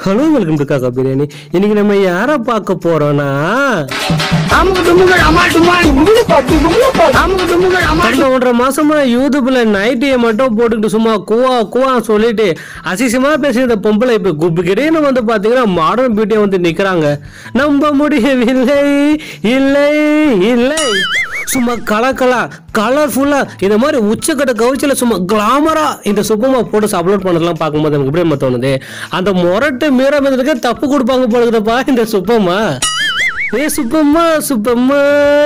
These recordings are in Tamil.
ஹலோ வெல்கம் டு காக்கா பிரியாணி இன்னைக்கு நம்ம யாரை பார்க்க போறோம்னா அமுக்கு டுமுகள் அம்மா டுமால் அமுக்கு டுமுகள் அம்மா கடந்த ஒன்றரை மாசமா யூடியூப்ல நைட்டியை மட்டும் போட்டுக்கிட்டு சும்மா குவா குவா சொல்லிட்டு அசிசமா பேசுகிற பொம்பளை இப்ப குப்பிக்கிட்டேன்னு வந்து பாத்தீங்கன்னா மாடர்ன் பியூட்டியா வந்து நிக்கிறாங்க நம்ப முடியவில்லை இல்லை இல்லை சும்மா கலக்கலா கலர்ஃபுல்லா இந்த மாதிரி உச்சக்கட்ட கவுச்சில சும்மா கிளாமரா இந்த சுப்பமா போட்டு அப்லோட் பண்ணதெல்லாம் பார்க்கும்போது எனக்கு இப்படி நம்ம தோணுது அந்த முரட்டு மீறமதுக்கு தப்பு கொடுப்பாங்க போலுக்குதப்பா இந்த சுப்பமா ஏ சுப்பம்மா சுப்பம்மா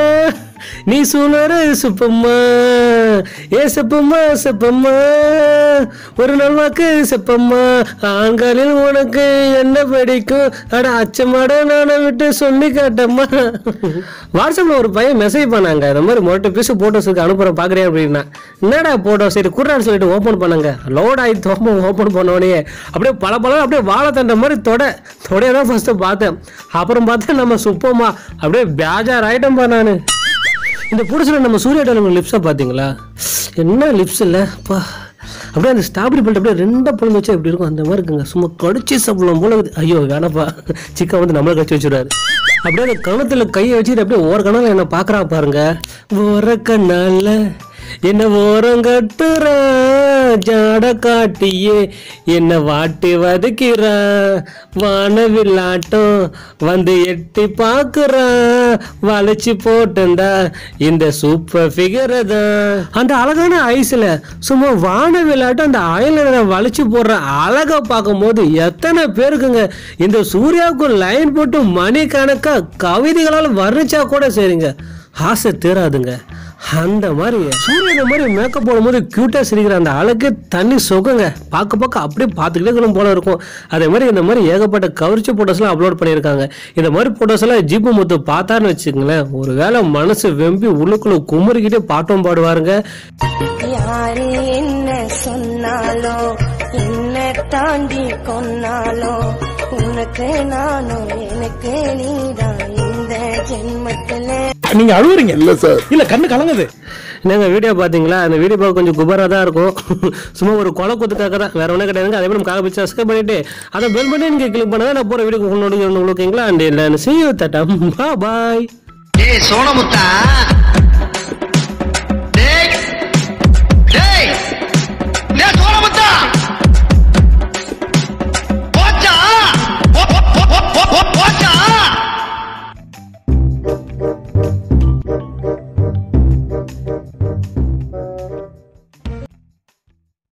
நீ சுனர சுப்பம்மா ஏ சுப்பம்மா சுப்பம்மா ஒரு நாள் வாக்கு சுப்பம்மா ஆண்களில் உனக்கு என்ன பிடிக்கும் அட அச்சமாட நானை விட்டு சொல்லி காட்டம்மா வாட்ஸ்அப்ல ஒரு பையன் மெசேஜ் பண்ணாங்க இந்த மாதிரி மொட்டை பீஸ் போட்டோஸுக்கு அனுப்புறேன் பாக்குறேன் அப்படின்னா என்னடா போட்டோ சரி குர்ரான்னு சொல்லிட்டு ஓப்பன் பண்ணாங்க லோட் ஆகி தோப்ப ஓப்பன் பண்ண உடனே அப்படியே பல பல அப்படியே வாழை தண்ட மாதிரி தொட தொடைய தான் ஃபர்ஸ்ட் பார்த்தேன் அப்புறம் பார்த்தா நம்ம சுப்பமா அப்படியே பேஜார் ஆயிட்டோம்பா நான் இந்த புடிச்சில் நம்ம சூர்யா டெலிவரி லிப்ஸை பார்த்தீங்களா என்ன லிப்ஸ் இல்லை அப்பா அப்படியே அந்த ஸ்ட்ராபெரி பல்ட் அப்படியே ரெண்டா பழம் வச்சா எப்படி இருக்கும் அந்த மாதிரி இருக்குங்க சும்மா கடிச்சு சாப்பிடலாம் போல இருக்குது. ஐயோ வேணாப்பா சிக்கன் வந்து நம்மளை கடிச்சு வச்சுருவாரு அப்படியே அந்த கணத்துல கையை வச்சுட்டு அப்படியே ஒரு கணால என்ன பார்க்கறா பாருங்க ஒரு கண்ணால என்ன ஓரம் கட்டுற ஜாட காட்டியே என்ன வாட்டி வதக்கிறா வானவில்லாட்டம் வந்து எட்டி பார்க்கறான் வளைச்சு போட்டண்டா இந்த சூப்பர் ஃபிகர் தான் அந்த அழகான ஐஸ்ல சும்மா வானவில்லாட்டம் அந்த அயல வளைச்சு போடுற அழகை பார்க்கும்போது எத்தனை பேருக்குங்க இந்த சூர்யாவுக்கு லைன் போட்டு மணிக்கணக்கா கவிதைகளால் வர்ணிச்சா கூட சரிங்க ஆசை தீராதுங்க அந்த மாதிரி சூரியன் இந்த மாதிரி மேக்கப் போடும்போது க்யூட்டாக சிரிக்கிற அந்த அழகு தண்ணி சொகுங்க பார்க்க பார்க்க அப்படியே பார்த்துக்கிட்டே இருக்கணும் போல இருக்கும் அதே மாதிரி இந்த மாதிரி ஏகப்பட்ட கவர்ச்சி ஃபோட்டோஸ்லாம் அப்லோட் பண்ணியிருக்காங்க இந்த மாதிரி ஃபோட்டோஸ் எல்லாம் ஜிப்பு முத்து பார்த்தாருன்னு வச்சுக்கோங்களேன் ஒரு வேளை மனசு வெம்பி உள்ளுக்குள்ள குமுறிக்கிட்டே பாட்டும் பாடுவாருங்க யாரு என்ன சொன்னாலோ என்ன தாண்டி கொன்னாலோ உனக்கு நானும் எனக்கு நீதான் இந்த ஜென்மத்துல நீங்க அழுவுறீங்க இல்ல சார் இல்ல கண்ணு கலங்குது என்னங்க வீடியோ பார்த்தீங்களா அந்த வீடியோ பார்க்க கொஞ்சம் குபராக தான் இருக்கும் சும்மா ஒரு கொலை கொத்துக்காக தான் வேற ஒன்றும் கிடையாதுங்க அதே மாதிரி நம்ம காக பிடிச்சி சப்ஸ்கிரைப் பண்ணிட்டு அதை பெல் பண்ணி நீங்கள் கிளிக் பண்ணால் நான் போகிற வீடியோ உங்களுக்கு ஓகேங்களா அண்ட் இல்லை see you தட்டம் பாய் ஏய் சோனமுத்தா